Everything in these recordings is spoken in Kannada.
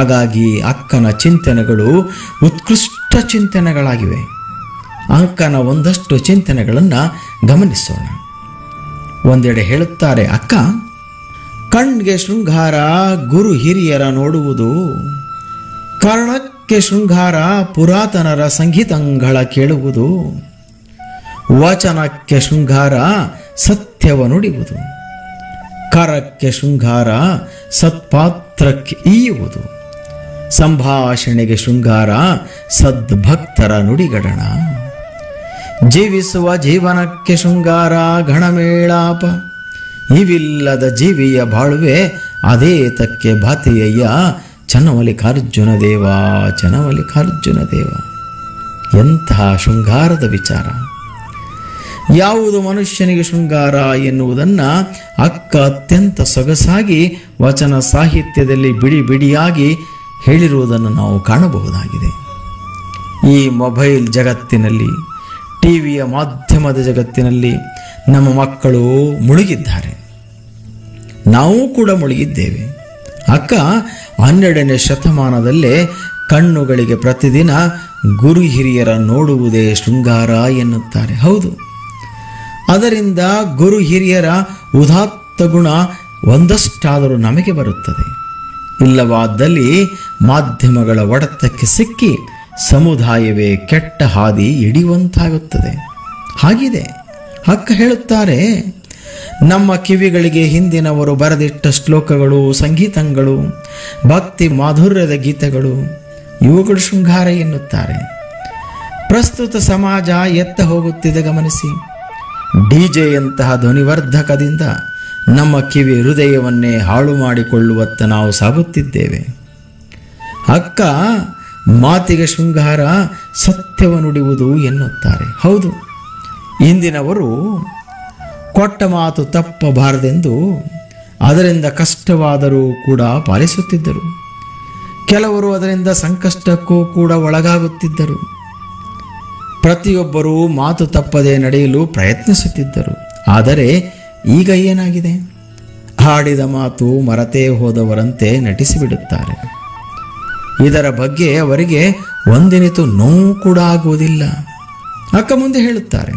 ಹಾಗಾಗಿ ಅಕ್ಕನ ಚಿಂತನೆಗಳು ಉತ್ಕೃಷ್ಟ ಚಿಂತನೆಗಳಾಗಿವೆ ಅಕ್ಕನ ಒಂದಷ್ಟು ಚಿಂತನೆಗಳನ್ನು ಗಮನಿಸೋಣ ಒಂದೆಡೆ ಹೇಳುತ್ತಾರೆ ಅಕ್ಕ ಕಣ್ಗೆ ಶೃಂಗಾರ ಗುರು ಹಿರಿಯರ ನೋಡುವುದು ಕರ್ಣಕ್ಕೆ ಶೃಂಗಾರ ಪುರಾತನರ ಸಂಗೀತಂಗಳ ಕೇಳುವುದು ವಚನಕ್ಕೆ ಶೃಂಗಾರ ಸತ್ಯವ ನುಡಿಯುವುದು ಕರಕ್ಕೆ ಶೃಂಗಾರ ಸತ್ಪಾತ್ರಕ್ಕೆ ಈಯುವುದು ಸಂಭಾಷಣೆಗೆ ಶೃಂಗಾರ ಸದ್ಭಕ್ತರ ನುಡಿಗಡಣ ಜೀವಿಸುವ ಜೀವನಕ್ಕೆ ಶೃಂಗಾರ ಗಣಮೇಳಾಪ ಇವಿಲ್ಲದ ಜೀವಿಯ ಬಾಳುವೆ ಅದೇ ತಕ್ಕೆ ಭಾತಿಯಯ್ಯ ಚನ್ನಮಲ್ಲಿಕಾರ್ಜುನ ದೇವ ಚನ್ನಮಲ್ಲಿಕಾರ್ಜುನ ದೇವ ಎಂತಹ ಶೃಂಗಾರದ ವಿಚಾರ ಯಾವುದು ಮನುಷ್ಯನಿಗೆ ಶೃಂಗಾರ ಎನ್ನುವುದನ್ನು ಅಕ್ಕ ಅತ್ಯಂತ ಸೊಗಸಾಗಿ ವಚನ ಸಾಹಿತ್ಯದಲ್ಲಿ ಬಿಡಿ ಬಿಡಿಯಾಗಿ ಹೇಳಿರುವುದನ್ನು ನಾವು ಕಾಣಬಹುದಾಗಿದೆ ಈ ಮೊಬೈಲ್ ಜಗತ್ತಿನಲ್ಲಿ ಟಿವಿಯ ಮಾಧ್ಯಮದ ಜಗತ್ತಿನಲ್ಲಿ ನಮ್ಮ ಮಕ್ಕಳು ಮುಳುಗಿದ್ದಾರೆ ನಾವು ಕೂಡ ಮುಳುಗಿದ್ದೇವೆ ಅಕ್ಕ ಹನ್ನೆರಡನೇ ಶತಮಾನದಲ್ಲೇ ಕಣ್ಣುಗಳಿಗೆ ಪ್ರತಿದಿನ ಗುರು ಹಿರಿಯರ ನೋಡುವುದೇ ಶೃಂಗಾರ ಎನ್ನುತ್ತಾರೆ ಹೌದು ಅದರಿಂದ ಗುರು ಹಿರಿಯರ ಉದಾತ್ತ ಗುಣ ಒಂದಷ್ಟಾದರೂ ನಮಗೆ ಬರುತ್ತದೆ ಇಲ್ಲವಾದಲ್ಲಿ ಮಾಧ್ಯಮಗಳ ಒಡೆತಕ್ಕೆ ಸಿಕ್ಕಿ ಸಮುದಾಯವೇ ಕೆಟ್ಟ ಹಾದಿ ಹಿಡಿಯುವಂತಾಗುತ್ತದೆ ಹಾಗಿದೆ ಅಕ್ಕ ಹೇಳುತ್ತಾರೆ ನಮ್ಮ ಕಿವಿಗಳಿಗೆ ಹಿಂದಿನವರು ಬರೆದಿಟ್ಟ ಶ್ಲೋಕಗಳು ಸಂಗೀತಗಳು ಭಕ್ತಿ ಮಾಧುರ್ಯದ ಗೀತೆಗಳು ಇವುಗಳು ಶೃಂಗಾರ ಎನ್ನುತ್ತಾರೆ ಪ್ರಸ್ತುತ ಸಮಾಜ ಎತ್ತ ಹೋಗುತ್ತಿದೆ ಗಮನಿಸಿ ಡಿಜೆಯಂತಹ ಧ್ವನಿವರ್ಧಕದಿಂದ ನಮ್ಮ ಕಿವಿ ಹೃದಯವನ್ನೇ ಹಾಳು ಮಾಡಿಕೊಳ್ಳುವತ್ತ ನಾವು ಸಾಗುತ್ತಿದ್ದೇವೆ ಅಕ್ಕ ಮಾತಿಗೆ ಶೃಂಗಾರ ಸತ್ಯವ ನುಡಿಯುವುದು ಎನ್ನುತ್ತಾರೆ ಹೌದು ಇಂದಿನವರು ಕೊಟ್ಟ ಮಾತು ತಪ್ಪಬಾರದೆಂದು ಅದರಿಂದ ಕಷ್ಟವಾದರೂ ಕೂಡ ಪಾಲಿಸುತ್ತಿದ್ದರು ಕೆಲವರು ಅದರಿಂದ ಸಂಕಷ್ಟಕ್ಕೂ ಕೂಡ ಒಳಗಾಗುತ್ತಿದ್ದರು ಪ್ರತಿಯೊಬ್ಬರೂ ಮಾತು ತಪ್ಪದೆ ನಡೆಯಲು ಪ್ರಯತ್ನಿಸುತ್ತಿದ್ದರು ಆದರೆ ಈಗ ಏನಾಗಿದೆ ಹಾಡಿದ ಮಾತು ಮರತೇ ಹೋದವರಂತೆ ನಟಿಸಿಬಿಡುತ್ತಾರೆ ಇದರ ಬಗ್ಗೆ ಅವರಿಗೆ ಒಂದಿನಿತು ನೋವು ಕೂಡ ಆಗುವುದಿಲ್ಲ ಅಕ್ಕ ಮುಂದೆ ಹೇಳುತ್ತಾರೆ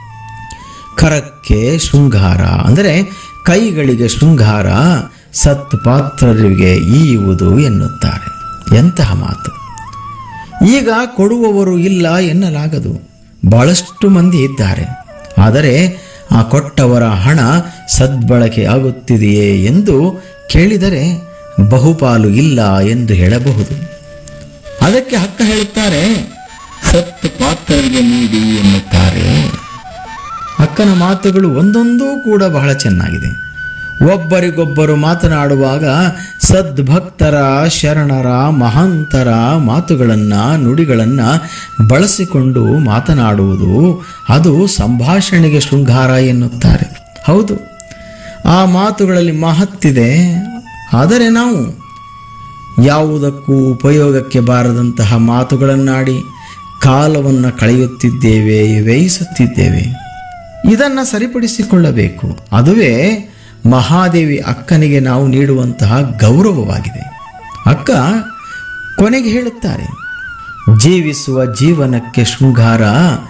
ಕರಕ್ಕೆ ಶೃಂಗಾರ ಅಂದರೆ ಕೈಗಳಿಗೆ ಶೃಂಗಾರ ಸತ್ ಪಾತ್ರರಿಗೆ ಈಯುವುದು ಎನ್ನುತ್ತಾರೆ ಎಂತಹ ಮಾತು ಈಗ ಕೊಡುವವರು ಇಲ್ಲ ಎನ್ನಲಾಗದು ಬಹಳಷ್ಟು ಮಂದಿ ಇದ್ದಾರೆ ಆದರೆ ಆ ಕೊಟ್ಟವರ ಹಣ ಸದ್ಬಳಕೆ ಆಗುತ್ತಿದೆಯೇ ಎಂದು ಕೇಳಿದರೆ ಬಹುಪಾಲು ಇಲ್ಲ ಎಂದು ಹೇಳಬಹುದು ಅದಕ್ಕೆ ಹಕ್ಕ ಹೇಳುತ್ತಾರೆ ಸತ್ತು ಪಾತ್ರರಿಗೆ ನೀಡಿ ಎನ್ನುತ್ತಾರೆ ಅಕ್ಕನ ಮಾತುಗಳು ಒಂದೊಂದೂ ಕೂಡ ಬಹಳ ಚೆನ್ನಾಗಿದೆ ಒಬ್ಬರಿಗೊಬ್ಬರು ಮಾತನಾಡುವಾಗ ಸದ್ಭಕ್ತರ ಶರಣರ ಮಹಾಂತರ ಮಾತುಗಳನ್ನು ನುಡಿಗಳನ್ನು ಬಳಸಿಕೊಂಡು ಮಾತನಾಡುವುದು ಅದು ಸಂಭಾಷಣೆಗೆ ಶೃಂಗಾರ ಎನ್ನುತ್ತಾರೆ ಹೌದು ಆ ಮಾತುಗಳಲ್ಲಿ ಮಹತ್ತಿದೆ ಆದರೆ ನಾವು ಯಾವುದಕ್ಕೂ ಉಪಯೋಗಕ್ಕೆ ಬಾರದಂತಹ ಮಾತುಗಳನ್ನಾಡಿ ಕಾಲವನ್ನು ಕಳೆಯುತ್ತಿದ್ದೇವೆ ವ್ಯಯಿಸುತ್ತಿದ್ದೇವೆ ಇದನ್ನು ಸರಿಪಡಿಸಿಕೊಳ್ಳಬೇಕು ಅದುವೇ ಮಹಾದೇವಿ ಅಕ್ಕನಿಗೆ ನಾವು ನೀಡುವಂತಹ ಗೌರವವಾಗಿದೆ ಅಕ್ಕ ಕೊನೆಗೆ ಹೇಳುತ್ತಾರೆ ಜೀವಿಸುವ ಜೀವನಕ್ಕೆ ಶೃಂಗಾರ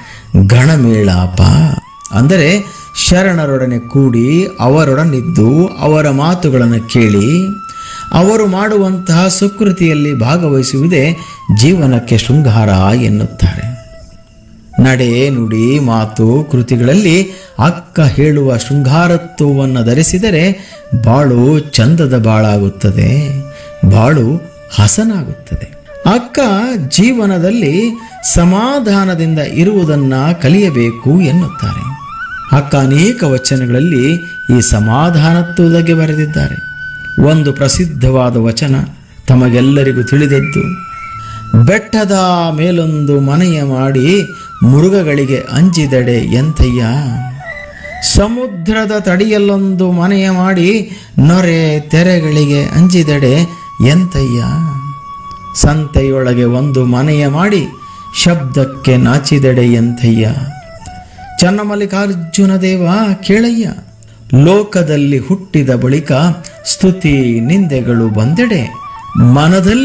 ಗಣಮೇಳಾಪ ಅಂದರೆ ಶರಣರೊಡನೆ ಕೂಡಿ ಅವರೊಡನಿದ್ದು ಅವರ ಮಾತುಗಳನ್ನು ಕೇಳಿ ಅವರು ಮಾಡುವಂತಹ ಸುಕೃತಿಯಲ್ಲಿ ಭಾಗವಹಿಸುವುದೇ ಜೀವನಕ್ಕೆ ಶೃಂಗಾರ ಎನ್ನುತ್ತಾರೆ ನಡೆ ನುಡಿ ಮಾತು ಕೃತಿಗಳಲ್ಲಿ ಅಕ್ಕ ಹೇಳುವ ಶೃಂಗಾರತ್ವವನ್ನು ಧರಿಸಿದರೆ ಬಾಳು ಚಂದದ ಬಾಳಾಗುತ್ತದೆ ಬಾಳು ಹಸನಾಗುತ್ತದೆ ಅಕ್ಕ ಜೀವನದಲ್ಲಿ ಸಮಾಧಾನದಿಂದ ಇರುವುದನ್ನ ಕಲಿಯಬೇಕು ಎನ್ನುತ್ತಾರೆ ಅಕ್ಕ ಅನೇಕ ವಚನಗಳಲ್ಲಿ ಈ ಸಮಾಧಾನತ್ವದಗೆ ಬರೆದಿದ್ದಾರೆ ಒಂದು ಪ್ರಸಿದ್ಧವಾದ ವಚನ ತಮಗೆಲ್ಲರಿಗೂ ತಿಳಿದದ್ದು ಬೆಟ್ಟದ ಮೇಲೊಂದು ಮನೆಯ ಮಾಡಿ ಮೃಗಗಳಿಗೆ ಅಂಜಿದಡೆ ಎಂತಯ್ಯ ಸಮುದ್ರದ ತಡಿಯಲ್ಲೊಂದು ಮನೆಯ ಮಾಡಿ ನೊರೆ ತೆರೆಗಳಿಗೆ ಅಂಜಿದಡೆ ಎಂತಯ್ಯ ಸಂತೆಯೊಳಗೆ ಒಂದು ಮನೆಯ ಮಾಡಿ ಶಬ್ದಕ್ಕೆ ನಾಚಿದಡೆ ಎಂತಯ್ಯ ಚನ್ನಮಲ್ಲಿಕಾರ್ಜುನ ದೇವ ಕೇಳಯ್ಯ ಲೋಕದಲ್ಲಿ ಹುಟ್ಟಿದ ಬಳಿಕ ಸ್ತುತಿ ನಿಂದೆಗಳು ಬಂದೆಡೆ ಮನದಲ್ಲಿ